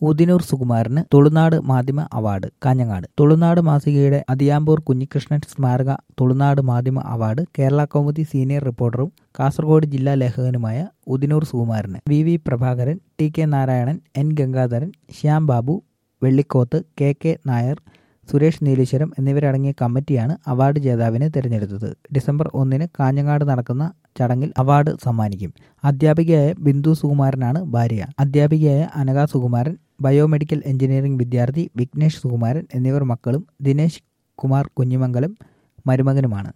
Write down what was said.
ഉദിനൂർ സുകുമാരന് തുളുനാട് മാധ്യമ അവാർഡ് കാഞ്ഞങ്ങാട് തുളുനാട് മാസികയുടെ അതിയാമ്പൂർ കുഞ്ഞികൃഷ്ണൻ സ്മാരക തുളുനാട് മാധ്യമ അവാർഡ് കേരള കൗമുദി സീനിയർ റിപ്പോർട്ടറും കാസർഗോഡ് ജില്ലാ ലേഖകനുമായ ഉദിനൂർ സുകുമാരന് V V Prabhakaran T K Narayanan N Gangadharan Shyam Babu Vellikoth K K Nair Suresh Nileshwaram എന്നിവരടങ്ങിയ കമ്മിറ്റിയാണ് അവാർഡ് ജേതാവിനെ തിരഞ്ഞെടുത്തത് ഡിസംബർ ഒന്നിന് കാഞ്ഞങ്ങാട് നടക്കുന്ന ചടങ്ങിൽ അവാർഡ് സമ്മാനിക്കും അധ്യാപികയായ ബിന്ദു സുകുമാരനാണ് ഭാര്യ അധ്യാപികയായ അനഘ സുകുമാരൻ ബയോമെഡിക്കൽ എഞ്ചിനീയറിംഗ് വിദ്യാർത്ഥി വിഘ്നേഷ് സുകുമാരൻ എന്നിവർ മക്കളും ദിനേശ് കുമാർ കുഞ്ഞിമംഗലം മരുമകനുമാണ്